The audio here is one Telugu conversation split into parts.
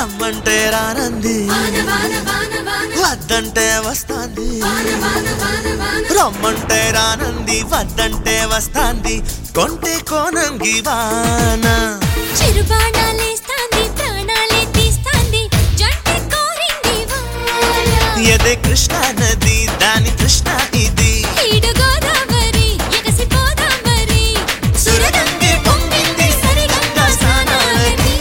రమ్మంటే రానంది వాన వాన వాన వాన వద్దంటే వస్తాంది వాన వాన వాన వాన రమ్మంటే రానంది వద్దంటే వస్తాంది కొంటే కోనంగి వాన చిరుబాణాలేస్తాంది ప్రాణాలే తీస్తాంది జంట కోరింది వాన ఎదే కృష్ణ నది దాని కృష్ణ ఇది ఈడు గోదావరి ఎగసి పోదాం మరి సురగంగి పొంగింది సరిగంగా స్నానాలకి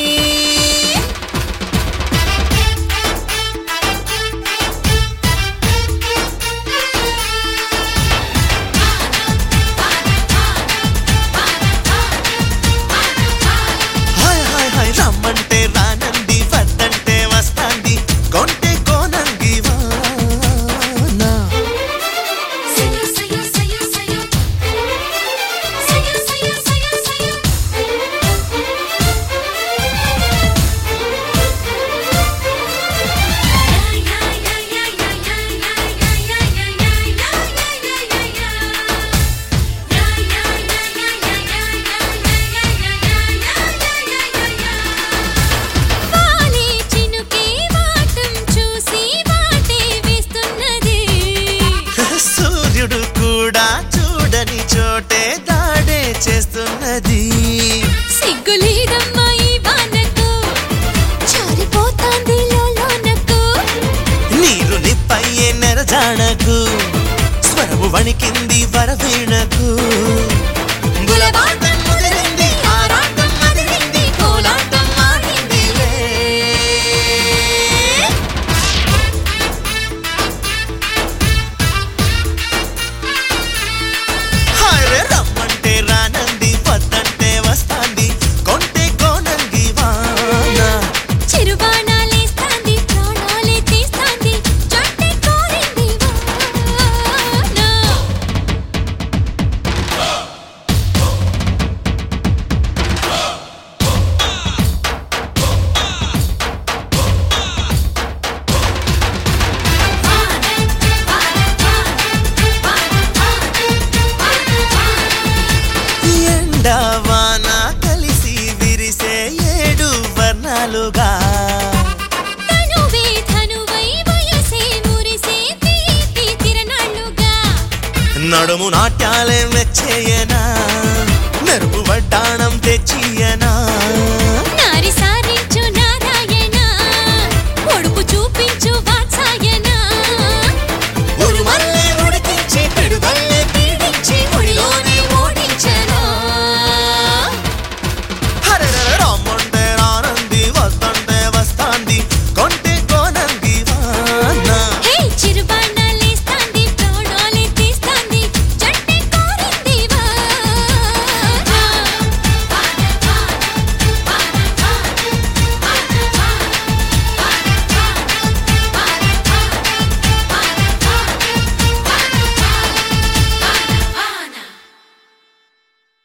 హాయ్ హాయ్ హాయ్ రమ్మంటే రానంది వద్దంటే వస్తాంది కొంటే కోనంగి వాన సయ్యో సయ్యో సయ్యో సయ్యో సయ్యో సయ్యో సయ్యో సయ్యో వాలే చినుకే వాటం చూసి వాటే వేస్తున్నది సూర్యుడు కూడా చూడని చోటే దాడే చేస్తున్నది సిగ్గులేదమ్మా ఈ వానకు జారిపోతాంది లోలోనకు నీరు నిప్పయ్యే నెరజాణకు స్వరము వణికింది వరవీణకు గులబాటం ముదిరింది ఆరాటం మదిరింది కోలాటం మారిందిలే హాయ్ రమ్మంటే రానంది వద్దంటే వస్తాంది కొంటే కోనంగి వాన చిరుబాణాలేస్తాంది ప్రాణాలే తీస్తాంది జంట కోరింది వాన ఎండ వాన కలిసి విరిసే ఏడు వర్ణాలుగా తనువే ధనువై వయసే మురిసే తీపి తిరణాళ్ళుగా నడుము నాట్యాలే మెచ్చేయనా మెరుపు వడ్డాణం తెచ్చి